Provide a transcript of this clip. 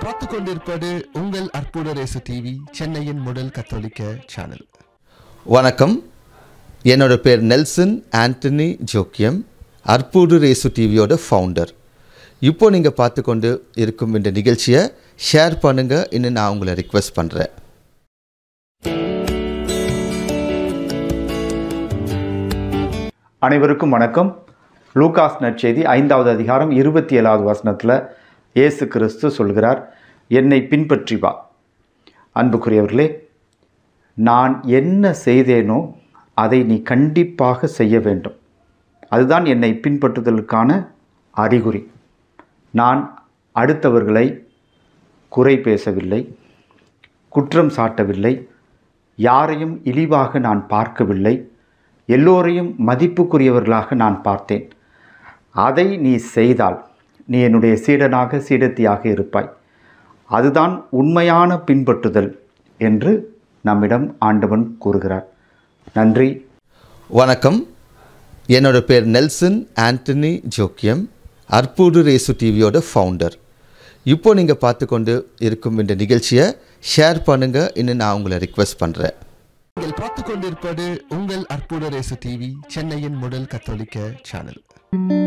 பார்த்து கொண்டிருப்பது உங்கள் அற்புத ரேசு டிவி சென்னையின் முதல் கத்தோலிக்க சேனல் வணக்கம் என்னோட பேர் நெல்சன் ஆண்டனி ஜோக்கியம் அற்புடு ரேசு டிவியோட ஃபவுண்டர் இப்போ நீங்கள் பார்த்து கொண்டு இருக்கும் இந்த நிகழ்ச்சியை ஷேர் பண்ணுங்கள் இன்னும் நான் உங்களை ரிக்வெஸ்ட் பண்ணுறேன் அனைவருக்கும் வணக்கம் லூகாஸ் நற்செய்தி ஐந்தாவது அதிகாரம் இருபத்தி ஏழாவது வசனத்தில் இயேசு கிறிஸ்து சொல்கிறார் என்னை பின்பற்றி வா அன்புக்குரியவர்களே நான் என்ன செய்தேனோ அதை நீ கண்டிப்பாக செய்ய வேண்டும் அதுதான் என்னை பின்பற்றுதலுக்கான அறிகுறி நான் அடுத்தவர்களை குறை பேசவில்லை குற்றம் சாட்டவில்லை யாரையும் இழிவாக நான் பார்க்கவில்லை எல்லோரையும் மதிப்புக்குரியவர்களாக நான் பார்த்தேன் அதை நீ செய்தால் நீ என்னுடைய சீடனாக சீடத்தியாக இருப்பாய் அதுதான் உண்மையான பின்பற்றுதல் என்று நம்மிடம் ஆண்டவன் கூறுகிறார் நன்றி வணக்கம் என்னோட பேர் நெல்சன் ஆண்டனி ஜோக்கியம் அற்புடு ரேசு டிவியோட ஃபவுண்டர் இப்போ நீங்கள் பார்த்து கொண்டு இருக்கும் இந்த நிகழ்ச்சியை ஷேர் பண்ணுங்கள் இன்னும் நான் உங்களை ரிக்வெஸ்ட் பண்ணுறேன் நீங்கள் பார்த்து கொண்டிருப்பது உங்கள் அற்புத ரேசு டிவி சென்னையின் முதல் கத்தோலிக்க சேனல்